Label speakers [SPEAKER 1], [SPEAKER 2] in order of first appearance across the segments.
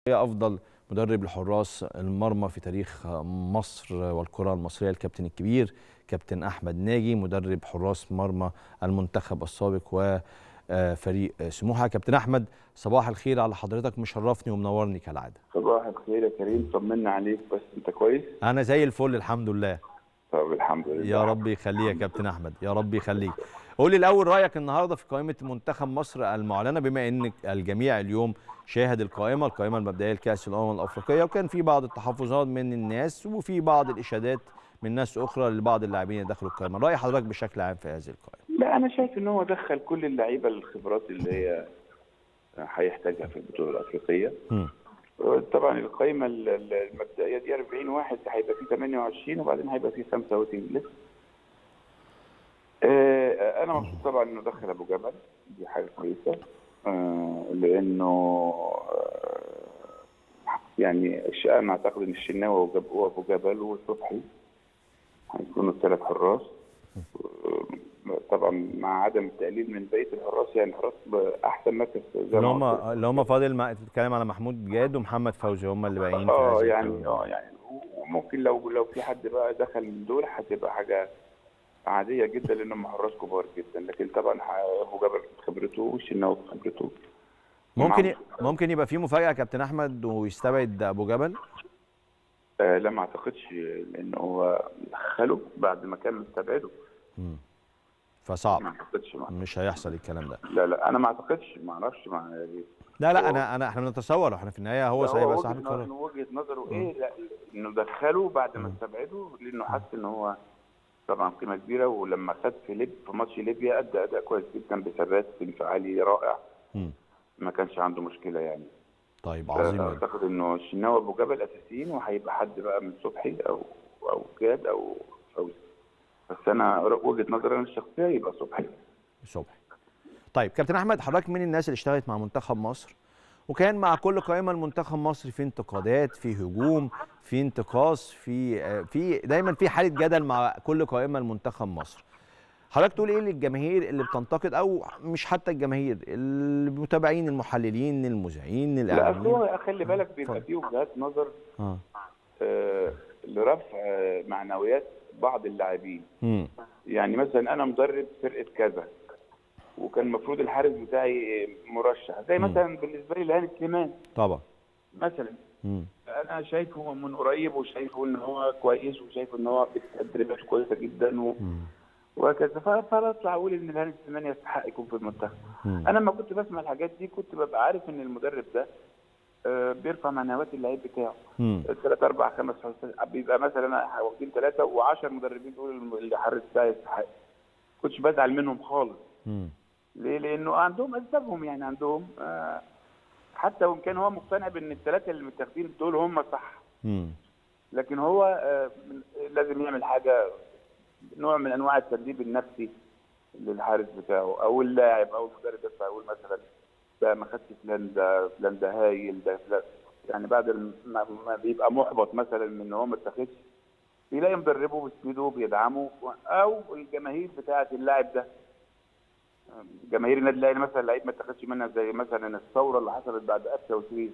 [SPEAKER 1] هي افضل مدرب لحراس المرمى في تاريخ مصر والكره المصريه الكابتن الكبير كابتن احمد ناجي مدرب حراس مرمى المنتخب السابق وفريق سموحه كابتن احمد صباح الخير على حضرتك مشرفني ومنورني كالعاده
[SPEAKER 2] صباح الخير يا كريم طمنا عليك بس انت كويس
[SPEAKER 1] انا زي الفل الحمد لله
[SPEAKER 2] طب الحمد لله
[SPEAKER 1] يا رب يخليك يا كابتن احمد يا رب يخليك قول لي الاول رايك النهارده في قائمه منتخب مصر المعلنه بما ان الجميع اليوم شاهد القائمه القائمه المبدئيه لكاس الامم الافريقيه وكان في بعض التحفظات من الناس وفي بعض الاشادات من ناس اخرى لبعض اللاعبين اللي دخلوا القائمه راي حضرتك بشكل عام في هذه القائمه
[SPEAKER 2] لا انا شايف ان هو دخل كل اللعيبه الخبرات اللي هي هيحتاجها في البطوله الافريقيه
[SPEAKER 1] م.
[SPEAKER 2] طبعا القائمه المبدئيه دي 40 واحد هيبقى فيه 28 وبعدين هيبقى فيه 35 لسه انا مبسوط طبعا انه دخل ابو جبل دي حاجه كويسه لانه يعني انا اعتقد ان الشناوي وابو جبل وصبحي هيكونوا الثلاث حراس طبعا مع عدم التقليل من بقيه الحراس يعني الحراس باحسن مركز
[SPEAKER 1] اللي هم اللي هم فاضل ما بتتكلم على محمود جاد ومحمد فوزي هم اللي باقيين
[SPEAKER 2] اه يعني اه يعني وممكن لو لو في حد بقى دخل من دول هتبقى حاجه عاديه جدا لانهم حراس كبار جدا لكن طبعا ابو جبل خبرته والشناوي خبرته
[SPEAKER 1] ممكن ي... ممكن يبقى في مفاجاه كابتن احمد ويستبعد ابو جبل
[SPEAKER 2] آه لا ما اعتقدش لان هو دخله بعد ما كان مستبعده
[SPEAKER 1] امم فصعب
[SPEAKER 2] ما اعتقدش ما.
[SPEAKER 1] مش هيحصل الكلام ده
[SPEAKER 2] لا لا انا ما اعتقدش ما اعرفش مع
[SPEAKER 1] لا لا انا انا احنا بنتصور احنا في النهايه هو هيبقى صاحب
[SPEAKER 2] القرار وجهه نظره ايه لا انه دخله بعد ما استبعده لانه حس ان هو طبعا قيمه كبيره ولما خد في ليب في ماتش ليبيا ادى اداء كويس جدا بثبات انفعالي رائع
[SPEAKER 1] م.
[SPEAKER 2] ما كانش عنده مشكله يعني
[SPEAKER 1] طيب عظيم
[SPEAKER 2] اعتقد انه الشناوي ابو جبل اساسيين وهيبقى حد بقى من صبحي او او جاد او فوزي بس انا وجهه نظري انا الشخصيه يبقى صبحي
[SPEAKER 1] صبحي طيب كابتن احمد حضرتك من الناس اللي اشتغلت مع منتخب مصر وكان مع كل قائمه المنتخب مصر في انتقادات في هجوم في انتقاص في في دايما في حاله جدل مع كل قائمه المنتخب مصر حضرتك تقول ايه للجماهير اللي بتنتقد او مش حتى الجماهير المتابعين المحللين المذيعين الاعلاميين
[SPEAKER 2] لا هو خلي بالك بيبقى فيه وجهات نظر
[SPEAKER 1] آه.
[SPEAKER 2] آه لرفع معنويات بعض اللاعبين يعني مثلا انا مدرب فرقه كذا وكان المفروض الحارس بتاعي مرشح زي مثلا بالنسبه لي لهاني سليمان
[SPEAKER 1] طبعا
[SPEAKER 2] مثلا
[SPEAKER 1] مم.
[SPEAKER 2] انا شايفه من قريب وشايفه ان هو كويس وشايف ان هو تدريبات كويسه جدا و... وهكذا فاطلع اقول ان الهاني سليمان يستحق يكون في المنتخب انا لما كنت بسمع الحاجات دي كنت ببقى عارف ان المدرب ده بيرفع معنويات اللعيب بتاعه ثلاث اربع خمس بيبقى مثلا واخدين ثلاثه و10 مدربين دول الحارس ده يستحق كنتش بزعل منهم خالص
[SPEAKER 1] مم.
[SPEAKER 2] ليه؟ لانه عندهم اسبابهم يعني عندهم آه حتى وان كان هو مقتنع بان الثلاثه اللي متاخدين دول هم صح
[SPEAKER 1] مم.
[SPEAKER 2] لكن هو آه لازم يعمل حاجه نوع من انواع التدريب النفسي للحارس بتاعه او اللاعب او المدرب بس يقول مثلا ده ما خدش فلان ده فلان ده هايل ده فلان يعني بعد ما بيبقى محبط مثلا من ان هو ما اتاخدش يلاقي مدربه بيسنده بيدعمه او الجماهير بتاعه اللاعب ده جماهير النادي الاهلي مثلا لعيب ما اتاخدش منها زي مثلا الثوره اللي حصلت بعد قفشه وشريف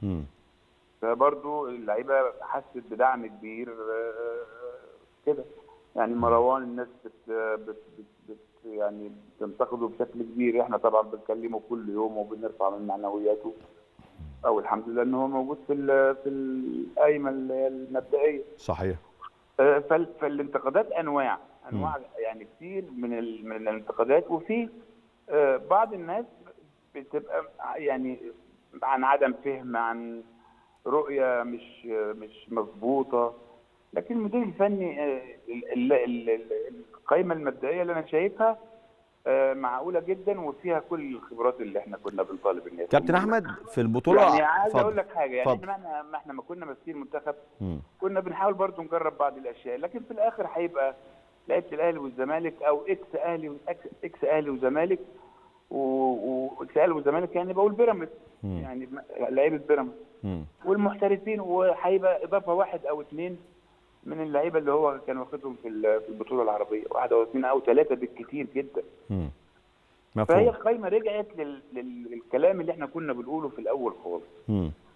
[SPEAKER 2] فبرضه اللعيبه حست بدعم كبير كده يعني مروان الناس بت بت بت بت يعني بتنتقده بشكل كبير احنا طبعا بنكلمه كل يوم وبنرفع من معنوياته او الحمد لله ان هو موجود في في القايمه المبدئيه
[SPEAKER 1] صحيح
[SPEAKER 2] فالانتقادات انواع انواع م. يعني كتير من من الانتقادات وفي بعض الناس بتبقى يعني عن عدم فهم عن رؤيه مش مش مظبوطه لكن المدير الفني القائمه المبدئيه اللي انا شايفها معقوله جدا وفيها كل الخبرات اللي احنا كنا بنطالب ان
[SPEAKER 1] كابتن احمد في البطوله
[SPEAKER 2] يعني عايز اقول لك حاجه يعني احنا ما احنا ما كنا ماسكين المنتخب كنا بنحاول برضو نجرب بعض الاشياء لكن في الاخر هيبقى لعيبه الاهلي والزمالك او اكس اهلي اكس اهلي وزمالك واكس اهلي والزمالك يعني بقول بيراميدز يعني لعيبه بيراميدز والمحترفين وهيبقى اضافه واحد او اثنين من اللعيبه اللي هو كان واخدهم في في البطوله العربيه واحد او اثنين او ثلاثه بالكثير جدا
[SPEAKER 1] مفهوم.
[SPEAKER 2] فهي القايمه رجعت لل... لل... للكلام اللي احنا كنا بنقوله في الاول خالص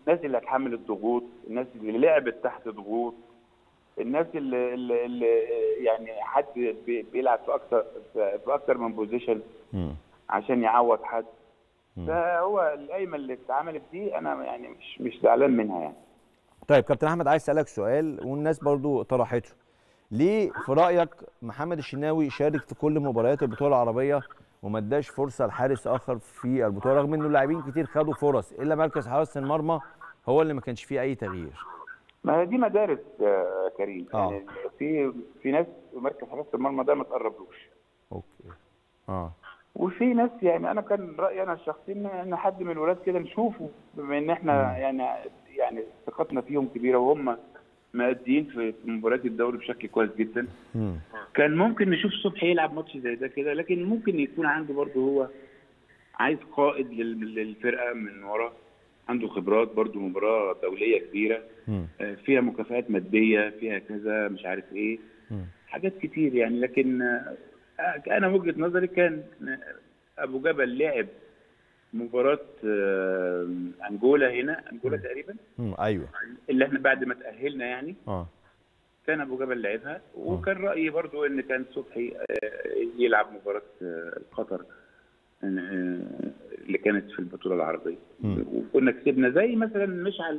[SPEAKER 2] الناس اللي هتحمل الضغوط الناس اللي لعبت تحت ضغوط الناس اللي, اللي, اللي يعني حد بي- بيلعب في اكتر في في اكتر من بوزيشن
[SPEAKER 1] مم.
[SPEAKER 2] عشان يعوض حد
[SPEAKER 1] مم.
[SPEAKER 2] فهو القايمه اللي اتعملت دي انا يعني مش مش زعلان منها يعني
[SPEAKER 1] طيب كابتن احمد عايز اسالك سؤال والناس برضو طرحته ليه في رايك محمد الشناوي شارك في كل مباريات البطوله العربيه وما اداش فرصه لحارس اخر في البطوله رغم انه لاعبين كتير خدوا فرص الا مركز حراسه المرمى هو اللي ما كانش فيه اي تغيير
[SPEAKER 2] ما هي دي مدارس يا كريم
[SPEAKER 1] آه.
[SPEAKER 2] يعني في في ناس في مركز حراسه المرمى ده ما تقربلوش
[SPEAKER 1] اوكي اه
[SPEAKER 2] وفي ناس يعني انا كان رايي انا الشخصي ان ان حد من الولاد كده نشوفه بما ان احنا يعني يعني ثقتنا فيهم كبيره وهم مأديين في في مباريات الدوري بشكل كويس جدا
[SPEAKER 1] مم.
[SPEAKER 2] كان ممكن نشوف صبحي يلعب ماتش زي ده كده لكن ممكن يكون عنده برضه هو عايز قائد لل- للفرقه من ورا عنده خبرات برضه مباراه دوليه كبيره
[SPEAKER 1] مم.
[SPEAKER 2] آه، فيها مكافآت ماديه فيها كذا مش عارف ايه
[SPEAKER 1] مم.
[SPEAKER 2] حاجات كتير يعني لكن آه، انا وجهه نظري كان آه، ابو جبل لعب مباراه آه، انجولا هنا انجولا تقريبا
[SPEAKER 1] مم. ايوه
[SPEAKER 2] اللي احنا بعد ما تاهلنا يعني
[SPEAKER 1] اه
[SPEAKER 2] كان ابو جبل لعبها وكان رايي برضو ان كان صبحي آه، يلعب مباراه آه، قطر آه، اللي كانت في البطوله العربيه
[SPEAKER 1] مم.
[SPEAKER 2] وكنا كسبنا زي مثلا مشعل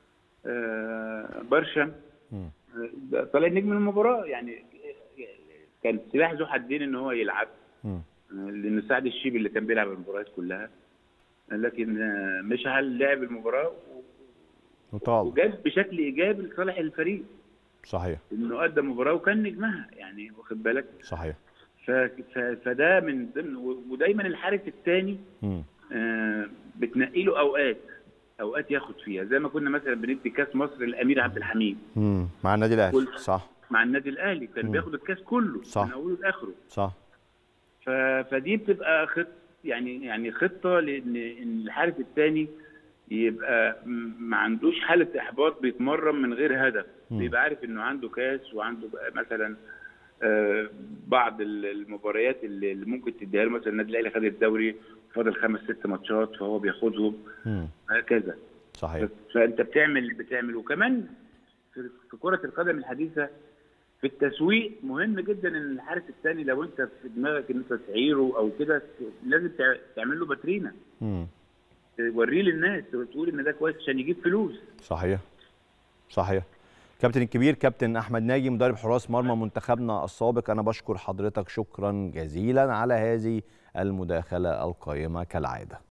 [SPEAKER 2] آه، برشم
[SPEAKER 1] مم.
[SPEAKER 2] آه، طلع نجم المباراه يعني كان سلاح ذو حدين ان هو يلعب
[SPEAKER 1] مم.
[SPEAKER 2] آه، لان سعد الشيبي اللي كان بيلعب المباريات كلها لكن آه، مشعل لعب المباراه
[SPEAKER 1] وطال
[SPEAKER 2] وجاب بشكل ايجابي لصالح الفريق
[SPEAKER 1] صحيح
[SPEAKER 2] انه ادى مباراه وكان نجمها يعني واخد بالك
[SPEAKER 1] صحيح
[SPEAKER 2] ف... ف... فده من ضمن و- ودايما الحارس الثاني
[SPEAKER 1] مم.
[SPEAKER 2] آه بتنقي له اوقات اوقات ياخد فيها زي ما كنا مثلا بندي كاس مصر للامير عبد الحميد
[SPEAKER 1] مم. مع النادي الاهلي
[SPEAKER 2] كل-
[SPEAKER 1] صح
[SPEAKER 2] مع النادي الاهلي كان
[SPEAKER 1] مم.
[SPEAKER 2] بياخد الكاس كله
[SPEAKER 1] صح.
[SPEAKER 2] من اوله لاخره
[SPEAKER 1] صح
[SPEAKER 2] ف... فدي بتبقى خط يعني يعني خطه لان إن الحارس الثاني يبقى م- ما عندوش حاله احباط بيتمرن من غير هدف
[SPEAKER 1] مم.
[SPEAKER 2] بيبقى عارف انه عنده كاس وعنده بقى مثلا آه، بعض ال- المباريات اللي اللي ممكن تديها له مثلا النادي الاهلي خد الدوري فاضل خمس ست ماتشات فهو بياخدهم
[SPEAKER 1] مم.
[SPEAKER 2] هكذا
[SPEAKER 1] صحيح
[SPEAKER 2] فانت بتعمل بتعمل وكمان في في كره القدم الحديثه في التسويق مهم جدا ان الحارس الثاني لو انت في دماغك ان انت تعيره او كده لازم تع- تعمل له باترينا
[SPEAKER 1] مم.
[SPEAKER 2] توريه للناس تقول ان ده كويس عشان يجيب فلوس
[SPEAKER 1] صحيح صحيح كابتن الكبير كابتن احمد ناجي مدرب حراس مرمى منتخبنا السابق انا بشكر حضرتك شكرا جزيلا على هذه المداخله القيمه كالعاده